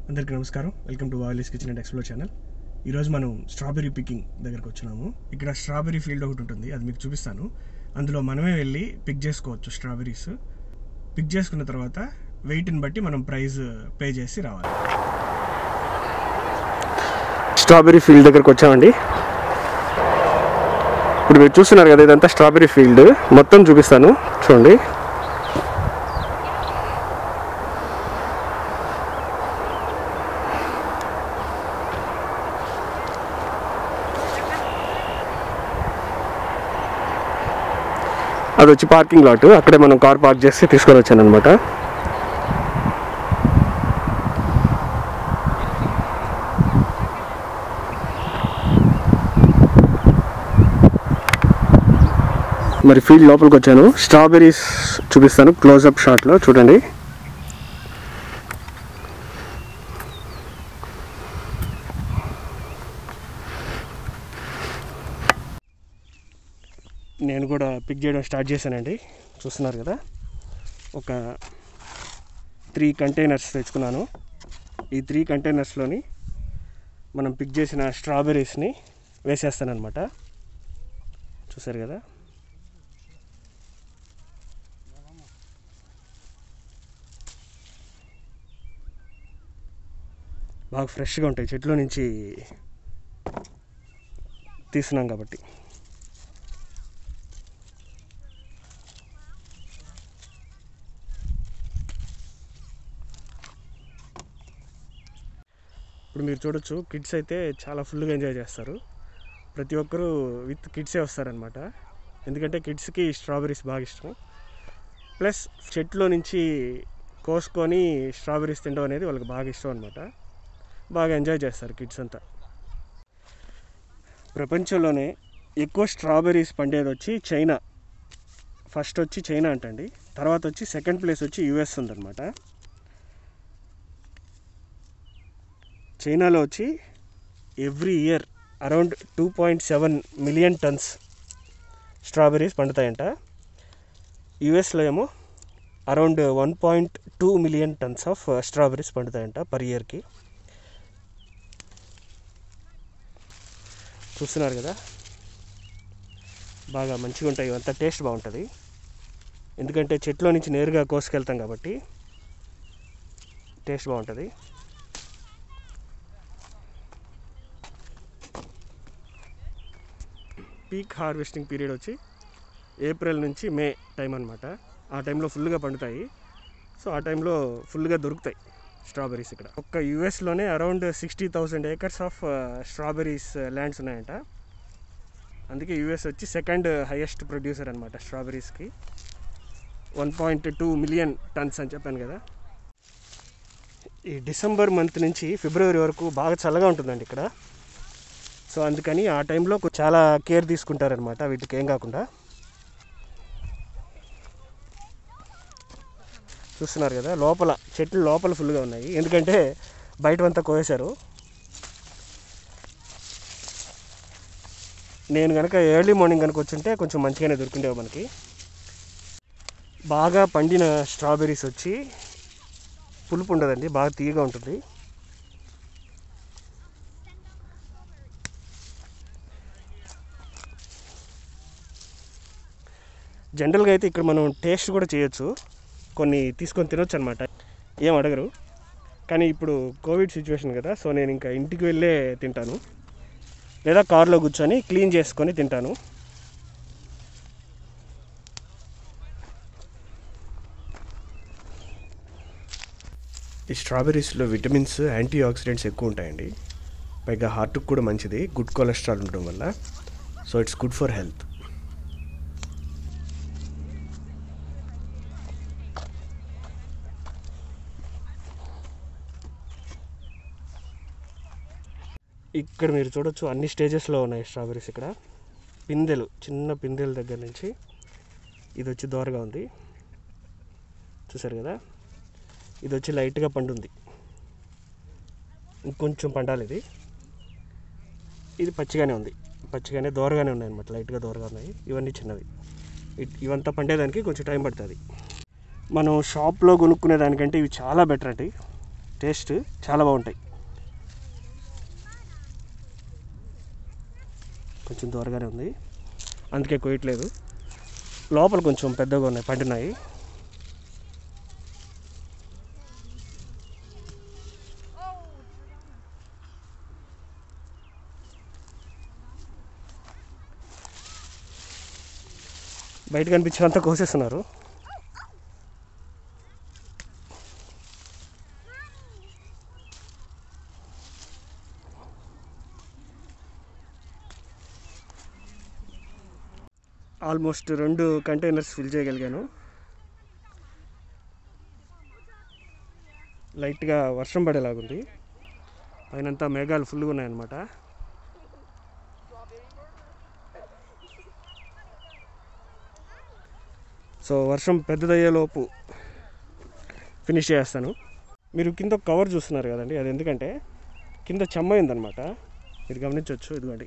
అందరికీ నమస్కారం welcome to వాయిలీస్ కిచెన్ అండ్ ఎక్స్ప్లోర్ ఛానల్ ఈరోజు మనం స్ట్రాబెరీ పికింగ్ దగ్గరకు వచ్చినాము ఇక్కడ స్ట్రాబెరీ ఫీల్డ్ ఒకటి ఉంటుంది అది మీకు చూపిస్తాను అందులో మనమే వెళ్ళి పిక్ చేసుకోవచ్చు స్ట్రాబెరీస్ పిక్ చేసుకున్న తర్వాత వెయిట్ని బట్టి మనం ప్రైస్ పే చేసి రావాలి స్ట్రాబెరీ ఫీల్డ్ దగ్గరకు వచ్చామండి ఇప్పుడు మీరు చూస్తున్నారు కదా ఇదంతా స్ట్రాబెరీ ఫీల్డ్ మొత్తం చూపిస్తాను చూడండి అది వచ్చి పార్కింగ్ లాట్ అక్కడే మనం కార్ పార్క్ చేసి తీసుకొని వచ్చాను అనమాట మరి ఫీల్డ్ లోపలికి వచ్చాను స్ట్రాబెరీస్ చూపిస్తాను క్లోజ్అప్ షాట్లో చూడండి నేను కూడా పిక్ చేయడం స్టార్ట్ చేశానండి చూస్తున్నారు కదా ఒక త్రీ కంటైనర్స్ తెచ్చుకున్నాను ఈ త్రీ కంటైనర్స్లోని మనం పిక్ చేసిన స్ట్రాబెర్రీస్ని వేసేస్తానమాట చూసారు కదా బాగా ఫ్రెష్గా ఉంటాయి చెట్లో నుంచి తీస్తున్నాం కాబట్టి ఇప్పుడు మీరు చూడొచ్చు కిడ్స్ అయితే చాలా ఫుల్గా ఎంజాయ్ చేస్తారు ప్రతి ఒక్కరూ విత్ కిడ్సే వస్తారనమాట ఎందుకంటే కిడ్స్కి స్ట్రాబెరీస్ బాగా ఇష్టం ప్లస్ చెట్లో నుంచి కోసుకొని స్ట్రాబెరీస్ తినడం అనేది వాళ్ళకి బాగా ఇష్టం అనమాట బాగా ఎంజాయ్ చేస్తారు కిడ్స్ అంతా ప్రపంచంలోనే ఎక్కువ స్ట్రాబెరీస్ పండేది వచ్చి చైనా ఫస్ట్ వచ్చి చైనా అంటండి తర్వాత వచ్చి సెకండ్ ప్లేస్ వచ్చి యుఎస్ ఉందన్నమాట చైనాలో వచ్చి every year around two point seven million tons strawberries పండుతాయంట యుఎస్లో ఏమో around one point two million tons of strawberries పండుతాయంట పర్ ఇయర్కి చూస్తున్నారు కదా బాగా మంచిగా ఉంటాయి ఇవంతా టేస్ట్ బాగుంటుంది ఎందుకంటే చెట్లో నుంచి నేరుగా కోసుకెళ్తాం కాబట్టి టేస్ట్ బాగుంటుంది పీక్ హార్వెస్టింగ్ పీరియడ్ వచ్చి ఏప్రిల్ నుంచి మే టైం అనమాట ఆ టైంలో ఫుల్గా పండుతాయి సో ఆ టైంలో ఫుల్గా దొరుకుతాయి స్ట్రాబెరీస్ ఇక్కడ ఒక్క యూఎస్లోనే around sixty thousand acres of strawberries lands ఉన్నాయంట అందుకే యూఎస్ వచ్చి సెకండ్ హైయెస్ట్ ప్రొడ్యూసర్ అనమాట స్ట్రాబెరీస్కి one point two million tons అని చెప్పాను కదా ఈ డిసెంబర్ మంత్ నుంచి ఫిబ్రవరి వరకు బాగా చల్లగా ఉంటుందండి ఇక్కడ సో అందుకని ఆ టైంలో కొ- చాలా కేర్ తీసుకుంటారనమాట వీటికి ఏం కాకుండా చూస్తున్నారు కదా లోపల చెట్లు లోపల ఫుల్గా ఉన్నాయి ఎందుకంటే బయటంతా కోసేశారు నేను కనుక ఎర్లీ మార్నింగ్ కనుక వచ్చుంటే కొంచెం మంచిగానే దొరికిండేవి మనకి బాగా పండిన స్ట్రాబెర్రీస్ వచ్చి పులుపు ఉండదండి బాగా తీయగా ఉంటుంది జనరల్గా అయితే ఇక్కడ మనం టేస్ట్ కూడా చేయొచ్చు కొన్ని తీసుకొని తినొచ్చు అనమాట ఏం అడగరు కానీ ఇప్పుడు కోవిడ్ సిచ్యువేషన్ కదా సో నేను ఇంకా ఇంటికి వెళ్ళే తింటాను లేదా కార్లో కూర్చొని క్లీన్ చేసుకొని తింటాను ఈ స్ట్రాబెర్రీస్లో విటమిన్స్ యాంటీ ఆక్సిడెంట్స్ ఎక్కువ ఉంటాయండి పైగా హార్ట్కి కూడా మంచిది గుడ్ కొలెస్ట్రాల్ ఉండడం వల్ల so it's good for health ఇక్కడ మీరు చూడొచ్చు అన్ని స్టేజెస్లో ఉన్నాయి స్ట్రాబెరీస్ ఇక్కడ పిందెలు చిన్న పిందెల దగ్గర నుంచి ఇది వచ్చి దోరగా ఉంది చూసారు కదా ఇది వచ్చి లైట్గా పండుంది ఇంకొంచెం పండాలి ఇది ఇది పచ్చిగానే ఉంది పచ్చిగానే దోరగానే ఉన్నాయి అనమాట లైట్గా దోరగా ఉన్నాయి ఇవన్నీ చిన్నవి ఇ- ఇవంతా పండేదానికి కొంచెం టైం పడుతుంది మనం షాప్లో కొనుక్కునే దానికంటే ఇవి చాలా బెటర్ అండి టేస్ట్ చాలా బాగుంటాయి కొంచెం దూరగానే ఉంది అందుకే కొయ్యట్లేదు లోపల కొంచెం పెద్దగా ఉన్నాయి పండినాయి బయట కనిపించేంతా కోసేస్తున్నారు ఆల్మోస్ట్ రెండు కంటైనర్స్ ఫిల్ చేయగలిగాను లైట్గా వర్షం పడేలాగుంది పైనంతా మేఘాలు ఫుల్గా ఉన్నాయన్నమాట సో వర్షం పెద్దదయ్యేలోపు ఫినిష్ చేస్తాను మీరు కింద ఒక కవర్ చూస్తున్నారు కదండి అది ఎందుకంటే కింద చెమ్మైందనమాట మీరు గమనించవచ్చు ఇదిగోండి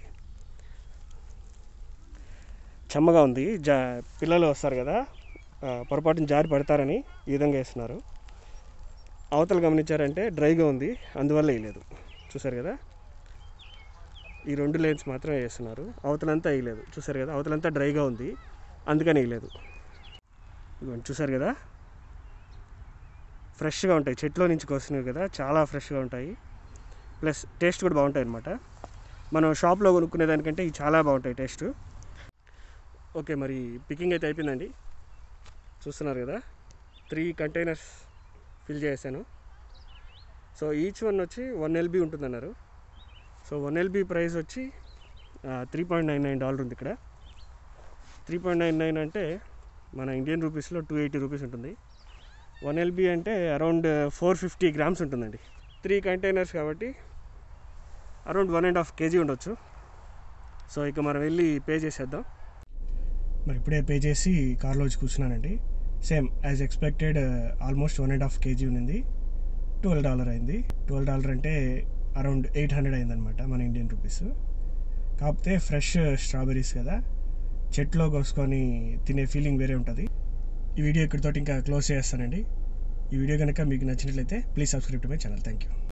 చెమ్మగా ఉంది జా పిల్లలు వస్తారు కదా ఆ, పొరపాటున జారి పడతారని ఈ విధంగా వేస్తున్నారు అవతల గమనించారంటే డ్రైగా ఉంది అందువల్ల వేయలేదు చూసారు కదా ఈ రెండు లేన్స్ మాత్రమే వేస్తున్నారు అవతలంతా వేయలేదు చూసారు కదా అవతలంతా డ్రైగా ఉంది అందుకని వేయలేదు ఇదిగోండి చూసారు కదా ఫ్రెష్గా ఉంటాయి చెట్లో నుంచి కోసినవి కదా చాలా ఫ్రెష్గా ఉంటాయి ప్లస్ టేస్ట్ కూడా బాగుంటాయి అన్నమాట మనం షాప్లో కొనుక్కునే దానికంటే ఇవి చాలా బాగుంటాయి టేస్ట్ ఓకే మరి పికింగ్ అయితే అయిపోయిందండి చూస్తున్నారు కదా త్రీ కంటైనర్స్ ఫిల్ చేశాను సో ఈచ్ వన్ వచ్చి వన్ ఎల్బీ ఉంటుందన్నారు సో వన్ ఎల్బీ ప్రైస్ వచ్చి three point nine nine dollar ఉంది ఇక్కడ త్రీ పాయింట్ నైన్ నైన్ అంటే మన ఇండియన్ రూపీస్లో టూ ఎయిటీ రూపీస్ ఉంటుంది వన్ ఎల్బీ అంటే అరౌండ్ ఫోర్ ఫిఫ్టీ గ్రామ్స్ ఉంటుందండి త్రీ కంటైనర్స్ కాబట్టి around one and half KG ఉండొచ్చు సో ఇక మనం వెళ్ళి పే చేసేద్దాం మరి ఇప్పుడే పే చేసి కార్లో వచ్చి కూర్చున్నానండి same as expected almost one and half KG ఉన్నింది ట్వెల్వ్ డాలర్ అయింది ట్వెల్వ్ డాలర్ అంటే అరౌండ్ ఎయిట్ హండ్రెడ్ అయిందనమాట మన ఇండియన్ రూపీస్ కాకపోతే ఫ్రెష్ స్ట్రాబెర్రీస్ కదా చెట్లో కోసుకొని తినే ఫీలింగ్ వేరే ఉంటుంది ఈ వీడియో ఇక్కడితోటి ఇంకా క్లోజ్ చేస్తానండి ఈ వీడియో కనుక మీకు నచ్చినట్లయితే please subscribe to my channel thank you